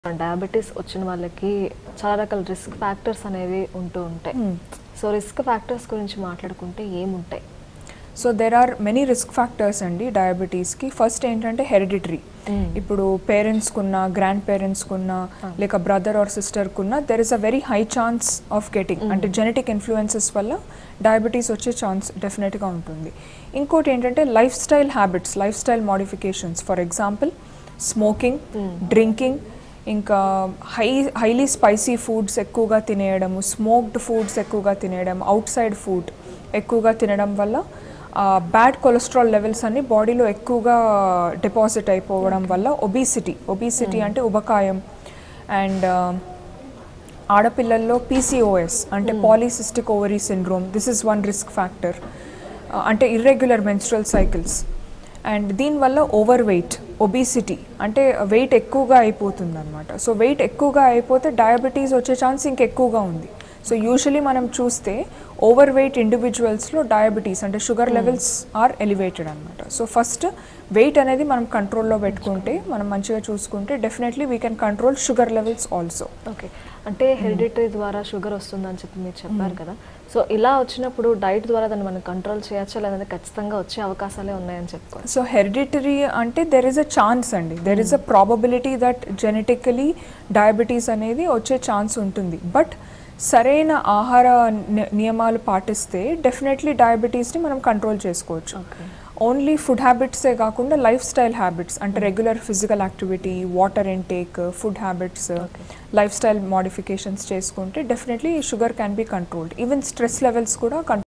Diabetes వచ్చిన వాళ్ళకి చాలా రకాల రిస్క్ ఫ్యాక్టర్స్ అనేవి ఉంటూ ఉంటాయి సో రిస్క్ ఫ్యాక్టర్స్ గురించి మాట్లాడుకుంటే ఏముంటాయి so there are many risk factors అండి డయాబెటీస్కి ఫస్ట్ ఏంటంటే హెరిడిటరీ ఇప్పుడు పేరెంట్స్కున్న గ్రాండ్ పేరెంట్స్కున్న లేక బ్రదర్ ఆర్ సిస్టర్కున్న there is a very high chance of getting అంటే జెనెటిక్ ఇన్ఫ్లుయెన్సెస్ వల్ల డయాబెటీస్ వచ్చే ఛాన్స్ డెఫినెట్గా ఉంటుంది ఇంకోటి ఏంటంటే lifestyle habits lifestyle modifications for example smoking drinking ఇంకా హై హైలీ స్పైసీ ఫుడ్స్ ఎక్కువగా తినేయడము స్మోక్డ్ ఫుడ్స్ ఎక్కువగా తినేయడం అవుట్ సైడ్ ఫుడ్ ఎక్కువగా తినడం వల్ల బ్యాడ్ కొలెస్ట్రాల్ లెవెల్స్ అన్ని బాడీలో ఎక్కువగా డిపాజిట్ అయిపోవడం వల్ల ఒబీసిటీ ఒబీసిటీ అంటే ఉబకాయం అండ్ ఆడపిల్లల్లో పీసీఓఎస్ అంటే polycystic ovary syndrome this is one risk factor అంటే ఇర్రెగ్యులర్ మెన్స్ట్రల్ సైకిల్స్ అండ్ దీనివల్ల ఓవర్ వెయిట్ ఒబీసిటీ అంటే వెయిట్ ఎక్కువగా అయిపోతుంది అనమాట సో వెయిట్ ఎక్కువగా అయిపోతే డయాబెటీస్ వచ్చే ఛాన్స్ ఇంకెక్కువగా ఉంది సో యూజువలీ మనం చూస్తే ఓవర్ వెయిట్ ఇండివిజువల్స్లో డయాబెటీస్ అంటే షుగర్ లెవెల్స్ ఆర్ ఎలివేటెడ్ అనమాట సో ఫస్ట్ వెయిట్ అనేది మనం కంట్రోల్లో పెట్టుకుంటే మనం మంచిగా చూసుకుంటే definitely we can control sugar levels also okay అంటే హెరిడిటరీ ద్వారా షుగర్ వస్తుందని చెప్పి మీరు చెప్పారు కదా సో ఇలా వచ్చినప్పుడు డైట్ ద్వారా దాన్ని మనం కంట్రోల్ చేయొచ్చా లేదంటే ఖచ్చితంగా వచ్చే అవకాశాలే ఉన్నాయని చెప్పుకోవచ్చు సో హెరిడిటరీ అంటే దెర్ ఇస్ అ ఛాన్స్ అండి there is a probability that genetically diabetes అనేది వచ్చే ఛాన్స్ ఉంటుంది బట్ సరైన ఆహార ని- నియమాలు పాటిస్తే డెఫినెట్లీ డయాబెటీస్ని మనం కంట్రోల్ చేసుకోవచ్చు ఓకే ఓన్లీ ఫుడ్ హ్యాబిట్సే కాకుండా లైఫ్ స్టైల్ హ్యాబిట్స్ అంటే regular physical activity water intake food habits Okay. Lifestyle modifications చేసుకుంటే definitely sugar can be controlled even stress levels కూడా కంట్రోల్